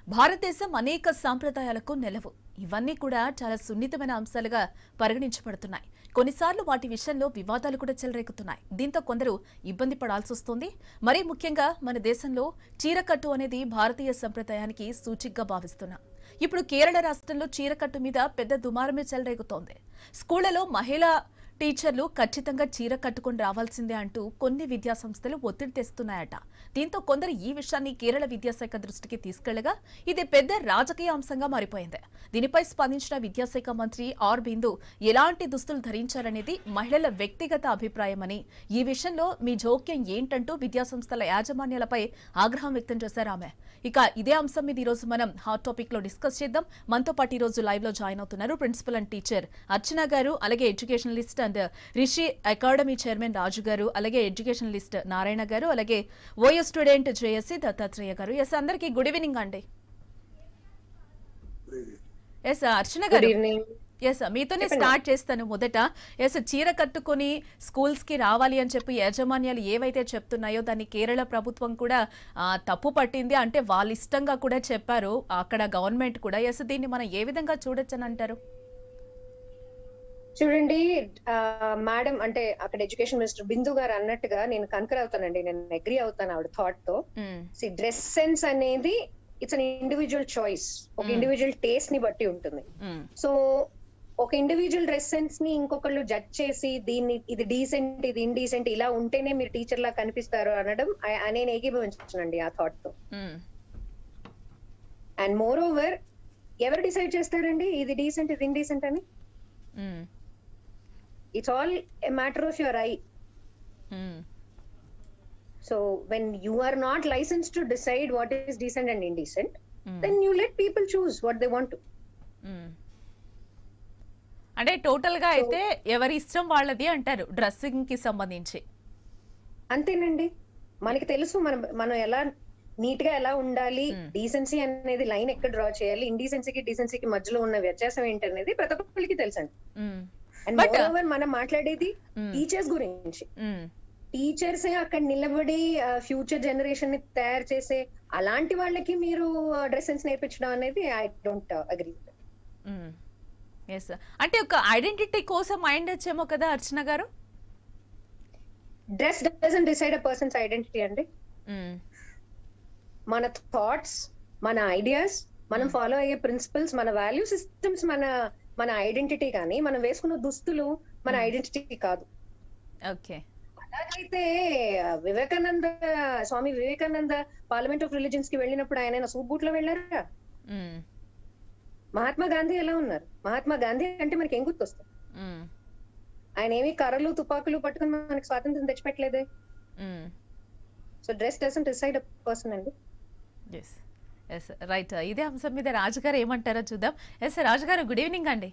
భారతదేశం అనేక సాంప్రదాయాలకు నెలవు ఇవన్నీ కూడా చాలా సున్నితమైన అంశాలుగా పరిగణించబడుతున్నాయి కొన్నిసార్లు వాటి విషయంలో వివాదాలు కూడా చెలరేగుతున్నాయి దీంతో కొందరు ఇబ్బంది పడాల్సి వస్తుంది మరీ ముఖ్యంగా మన దేశంలో చీరకట్టు అనేది భారతీయ సంప్రదాయానికి సూచికగా భావిస్తున్నాం ఇప్పుడు కేరళ రాష్ట్రంలో చీరకట్టు మీద పెద్ద దుమారమే చెలరేగుతోంది స్కూళ్లలో మహిళా టీచర్లు ఖచ్చితంగా చీర కట్టుకొని రావాల్సిందే అంటూ కొన్ని విద్యా సంస్థలు ఒత్తిడి తెస్తున్నాయట దీంతో కొందరు ఈ విషయాన్ని కేరళ విద్యాశాఖ దృష్టికి తీసుకెళ్లగా ఇది పెద్ద రాజకీయ అంశంగా మారిపోయింది దీనిపై స్పందించిన విద్యాశాఖ మంత్రి ఆర్ బిందు ఎలాంటి దుస్తులు ధరించాలనేది మహిళల వ్యక్తిగత అభిప్రాయమని ఈ విషయంలో మీ జోక్యం ఏంటంటూ విద్యాసంస్థల యాజమాన్యాలపై ఆగ్రహం వ్యక్తం చేశారు ఆమె ఇక ఇదే అంశం మీద ఈరోజు మనం హాట్ టాపిక్ లో డిస్కస్ చేద్దాం మనతో పాటు ఈ రోజు లైవ్ లో జాయిన్ అవుతున్నారు principal and teacher Archana garu అలాగే educationalist and Rishi academy chairman Raju garu అలాగే ఎడ్యుకేషనలిస్ట్ నారాయణ గారు అలాగే OYO student JSC Dattatreya garu yes అందరికీ గుడ్ ఈవినింగ్ అండి yes Archana good garu evening yes మీతోనే స్టార్ట్ చేస్తాను మొదట ఎస్ చీర కట్టుకొని స్కూల్స్ కి రావాలి అని చెప్పి యాజమాన్యాలు ఏవైతే చెప్తున్నాయో దాన్ని కేరళ ప్రభుత్వం కూడా ఆ, తప్పు పట్టింది అంటే వాళ్ళ ఇష్టంగా కూడా చెప్పారు అక్కడ గవర్నమెంట్ కూడా ఎస్ దీన్ని మనం ఏ విధంగా చూడొచ్చని అంటారు చూడండి మేడం అంటే అక్కడ ఎడ్యుకేషన్ మినిస్టర్ బిందు గారు అన్నట్టుగా నేను కన్కర్ అవుతానండి నేను అగ్రి అవుతాను ఆవిడ థాట్ తో మ్మ్. డ్రెస్ సెన్స్ అనేది ఇట్స్ అన్ ఇండివిజువల్ చాయిస్ ఒక Hmm. ఇండివిజువల్ టేస్ట్ ని బట్టి ఉంటుంది మ్మ్. సో ఒక ఇండివిజువల్ డ్రెస్ సెన్స్ ని ఇంకొకళ్ళు జడ్జ్ చేసి దీన్ని ఇది డీసెంట్ ఇది ఇండీసెంట్ ఇలా ఉంటేనే మీరు టీచర్ లా కనిపిస్తారు అనడం I- I- నేను ఏకీభవించనండి ఆ థాట్ తో మ్మ్. అండ్ మోర్ ఓవర్ ఎవరు డిసైడ్ చేస్తారండి ఇది డీసెంట్ ఇది ఇండీసెంట్ అని hmm. It's all a matter of your eye hmm. So when you are not licensed to decide what is decent and indecent, hmm. then you let people choose what they want to. Hmm. అంటే total గా అయితే ఎవరి ఇష్టం వాళ్ళది అంటారు dressing కి సంబంధించి అంతేనండి మనకి తెలుసు మనం మనం ఎలా నీట్ గా ఎలా ఉండాలి Hmm. డీసెన్సీ అనేది లైన్ ఎక్కడ డ్రా చేయాలి ఇండీసెన్సీకి డీసెన్సీకి మధ్యలో ఉన్న వ్యత్యాసం ఏంటనేది ప్రతి ఒక్కరికి తెలుసండి hmm. And But, uh, over మనం మాట్లాడేది మ్మ్. టీచర్స్ గురించి మ్మ్. టీచర్స్ అక్కడ నిలబడి ఫ్యూచర్ జనరేషన్ ని తయారు చేసే అలాంటి వాళ్ళకి మీరు డ్రెస్ సెన్స్ నేర్పించడం అనేది ఐ డోంట్ అగ్రీ ఎస్ అంటే ఒక ఐడెంటిటీ కోసం మైండ్ వచ్చేమో కదా Archana garu dress doesn't decide a person's identity అండి మ్మ్. మన థాట్స్ మన ఐడియాస్ మనం ఫాలో అయ్యే ప్రిన్సిపల్స్ మన వాల్యూ సిస్టమ్స్ మన మన ఐడెంటిటీ కానీ మనం వేసుకున్న దుస్తులు మన Hmm. ఐడెంటిటీ కాదు ఓకే అలాగైతే Vivekananda Swami Vivekananda parliament of religions కి వెళ్ళినప్పుడు ఆయన సూట్ బూట్ లో వెళ్ళారా మ్మ్. మహాత్మా గాంధీ ఎలా ఉన్నారు మహాత్మా గాంధీ అంటే మనకి ఏం గుర్తొస్తుంది మ్మ్. ఆయన ఏమి కర్రలు తుపాకులు పట్టుకుని మనకి స్వాతంత్రం తెచ్చిపెట్టలేదే hmm. So dress doesn't decide a person అండి ఎస్ ఎస్ రైట్ ఇదే అంశం మీద రాజుగారు ఏమంటారో చూద్దాం ఎస్ రాజుగారు గుడ్ ఈవినింగ్ అండి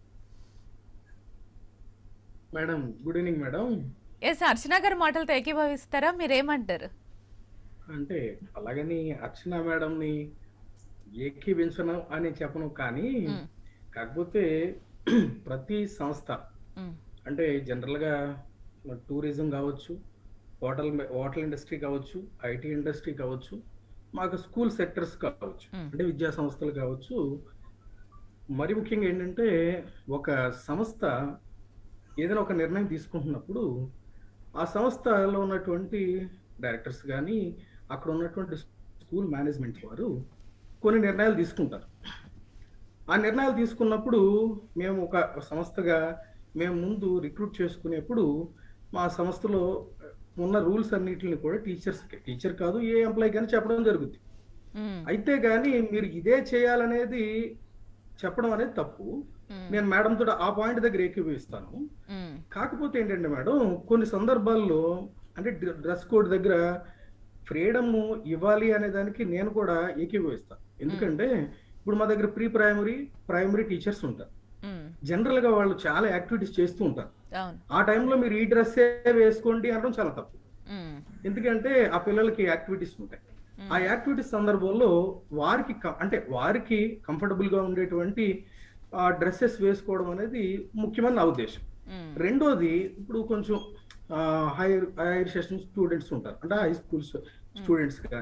madam good evening madam yes Archana గారి మాటలతో ఏకీభవిస్తారా మీరేమంటారు అంటే అలాగని అర్చన మేడంని ఏకీవించను అని చెప్పను కానీ మ్మ్. కాకపోతే ప్రతి సంస్థ మ్మ్. అంటే జనరల్గా టూరిజం కావచ్చు హోటల్ హోటల్ ఇండస్ట్రీ కావచ్చు ఐటీ ఇండస్ట్రీ కావచ్చు మాకు స్కూల్ సెక్టర్స్ కావచ్చు మ్మ్. అంటే విద్యా సంస్థలు కావచ్చు మరి ముఖ్యంగా ఏంటంటే ఒక సంస్థ ఏదైనా ఒక నిర్ణయం తీసుకుంటున్నప్పుడు ఆ సంస్థలో ఉన్నటువంటి డైరెక్టర్స్ కానీ అక్కడ ఉన్నటువంటి స్కూల్ మేనేజ్మెంట్ వారు కొన్ని నిర్ణయాలు తీసుకుంటారు ఆ నిర్ణయాలు తీసుకున్నప్పుడు మేము ఒక సంస్థగా మేము ముందు రిక్రూట్ చేసుకునేప్పుడు మా సంస్థలో ఉన్న రూల్స్ అన్నిటిని కూడా టీచర్స్కి టీచర్ కాదు ఏ ఎంప్లాయ్ కానీ చెప్పడం జరుగుతుంది మ్మ్. అయితే కానీ మీరు ఇదే చేయాలనేది చెప్పడం అనేది తప్పు మ్మ్. నేను మేడం తోటి ఆ పాయింట్ దగ్గర ఏకీభవిస్తాను మ్మ్. కాకపోతే ఏంటంటే మేడం కొన్ని సందర్భాల్లో అంటే డ్రెస్ కోడ్ దగ్గర ఫ్రీడమ్ ఇవ్వాలి అనే దానికి నేను కూడా ఏకీభవిస్తాను ఎందుకంటే ఇప్పుడు మా దగ్గర ప్రీ ప్రైమరీ ప్రైమరీ టీచర్స్ ఉంటారు మ్మ్. జనరల్ గా వాళ్ళు చాలా యాక్టివిటీస్ చేస్తూ ఉంటారు అవును ఆ టైంలో మీరు ఈ డ్రెస్సే వేసుకోండి అనడం చాలా తప్పు మ్మ్. ఎందుకంటే ఆ పిల్లలకి యాక్టివిటీస్ ఉంటాయి మ్మ్. ఆ యాక్టివిటీస్ సందర్భంలో వారికి క- అంటే వారికి కంఫర్టబుల్ గా ఉండేటువంటి డ్రెస్సెస్ వేసుకోవడం అనేది ముఖ్యమైన నా ఉద్దేశం మ్మ్. రెండోది ఇప్పుడు కొంచెం హైయర్ హైయర్ సెషన్ స్టూడెంట్స్ ఉంటారు అంటే హై స్కూల్స్ స్టూడెంట్స్ కానీ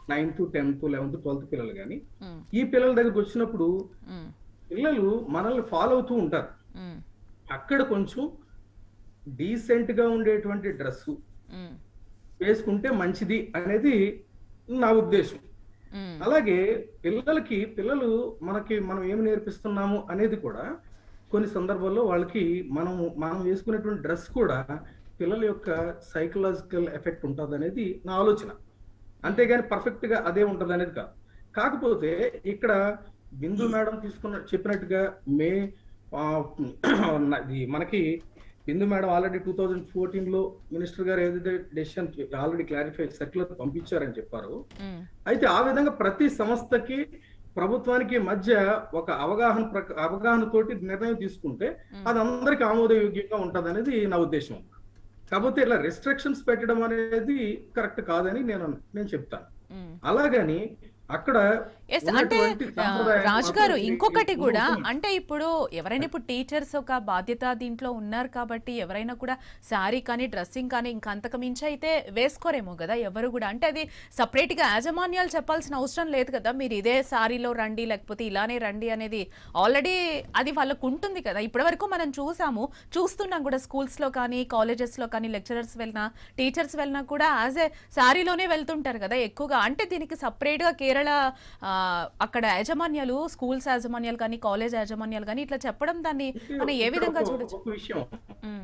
నైన్త్ టెన్త్ లెవెన్త్ ట్వెల్త్ పిల్లలు కానీ ఉమ్, ఈ పిల్లల దగ్గరికి వచ్చినప్పుడు ఉమ్, పిల్లలు మనల్ని ఫాలో అవుతూ ఉంటారు ఉమ్, అక్కడ కొంచెం డీసెంట్ గా ఉండేటువంటి డ్రెస్ ఉమ్, వేసుకుంటే మంచిది అనేది నా ఉద్దేశం ఉమ్, అలాగే పిల్లలకి పిల్లలు మనకి మనం ఏమి నేర్పిస్తున్నాము అనేది కూడా కొన్ని సందర్భాల్లో వాళ్ళకి మనం మనం వేసుకునేటువంటి డ్రెస్ కూడా పిల్లల యొక్క సైకలాజికల్ ఎఫెక్ట్ ఉంటుంది అనేది నా ఆలోచన అంతేగాని పర్ఫెక్ట్ గా అదే ఉంటుంది అనేది కాదు కాకపోతే ఇక్కడ బిందు మేడం తీసుకున్న చెప్పినట్టుగా మే ఆ, ఇది మనకి Bindu madam already two thousand fourteen లో మినిస్టర్ గారు ఏదైతే డెసిషన్ ఆల్రెడీ క్లారిఫై సర్క్యులర్ పంపించారని చెప్పారు ఉమ్, అయితే ఆ విధంగా ప్రతి సంస్థకి ప్రభుత్వానికి మధ్య ఒక అవగాహన ప్రక- అవగాహన తోటి నిర్ణయం తీసుకుంటే ఉమ్. అది అందరికి ఆమోదయోగ్యంగా ఉంటది అనేది నా ఉద్దేశం కాకపోతే ఇట్లా రెస్ట్రిక్షన్స్ పెట్టడం అనేది కరెక్ట్ కాదని నేను నేను చెప్తాను ఉమ్. అలాగని అక్కడ ఎస్ అంటే ఉన్నటువంటి ఆ, సాంప్రదాయాలు రాజు గారు మాత్రం ఇంకొకటి ఈ- కూడా ఈ- అంటే ఇప్పుడు ఎవరైనా ఇప్పుడు టీచర్స్ ఒక బాధ్యత దీంట్లో ఉన్నారు కాబట్టి ఎవరైనా కూడా శారీ కానీ డ్రెస్సింగ్ కానీ ఇంకా అంతకు మించి అయితే వేసుకోరేమో కదా ఎవరు కూడా అంటే అది separate గా యాజమాన్యాలు చెప్పాల్సిన అవసరం లేదు కదా మీరు ఇదే శారీలో రండి లేకపోతే ఇలానే రండి అనేది ఆల్రెడీ అది వాళ్ళకు ఉంటుంది కదా ఇప్పటివరకు మనం చూసాము చూస్తున్నాం కూడా schools లో కానీ colleges లో కానీ లెక్చరర్స్ వెళ్ళినా టీచర్స్ వెళ్ళినా కూడా యాజ్ ఏ శారీలోనే వెళ్తుంటారు కదా ఎక్కువగా అంటే దీనికి separate గా కేరళ ఆ, అక్కడ యాజమాన్యాలు స్కూల్స్ యాజమాన్యాలు కానీ కాలేజ్ యాజమాన్యాలు కానీ ఇట్లా చెప్పడం దాన్ని మనం ఏ ఇక్కడ విధంగా ఒక- చూడొచ్చు ఒక విషయం ఉమ్,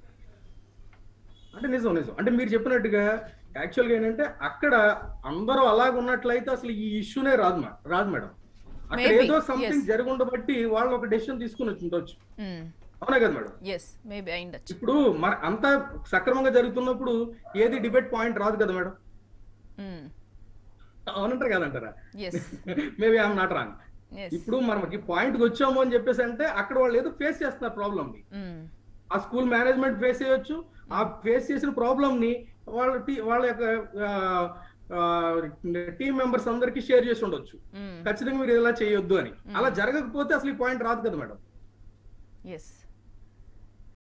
అంటే నిజం నిజం అంటే మీరు చెప్పినట్టుగా యాక్చువల్ గా ఏంటంటే అక్కడ అందరూ అలాగ ఉన్నట్లయితే అసలు ఈ ఇష్యూనే రాదు మా రాదు మేడం అక్కడ Maybe, ఏదో సంథింగ్ yes. జరిగి ఉండబట్టి వాళ్ళు ఒక డెసిషన్ తీసుకుని వచ్చి ఉండొచ్చు ఉమ్, అవునా కదా మేడం ఎస్ మేబీ అయిండొచ్చు ఇప్పుడు మన అంతా సక్రమంగా జరుగుతున్నప్పుడు ఏది డిబేట్ పాయింట్ రాదు కదా మేడం ఉమ్, అవునంటారు కదంటారా yes maybe I'm not wrong yes ఇప్పుడు మనకి పాయింట్ వచ్చాము అని చెప్పేసి అంటే అక్కడ వాళ్ళు ఏదో ఫేస్ చేస్తున్నారు ప్రాబ్లమ్ ని ఉమ్, ఆ స్కూల్ మేనేజ్మెంట్ ఫేస్ చేయొచ్చు ఆ ఫేస్ చేసిన ప్రాబ్లమ్ ని వాళ్ళ టీ- వాళ్ళ యొక్క టీమ్ మెంబర్స్ అందరికి షేర్ చేసి ఉండొచ్చు ఉమ్, ఖచ్చితంగా మీరు ఇలా చేయొద్దు అని అలా జరగకపోతే అసలు ఈ పాయింట్ రాదు కదా మేడం ఎస్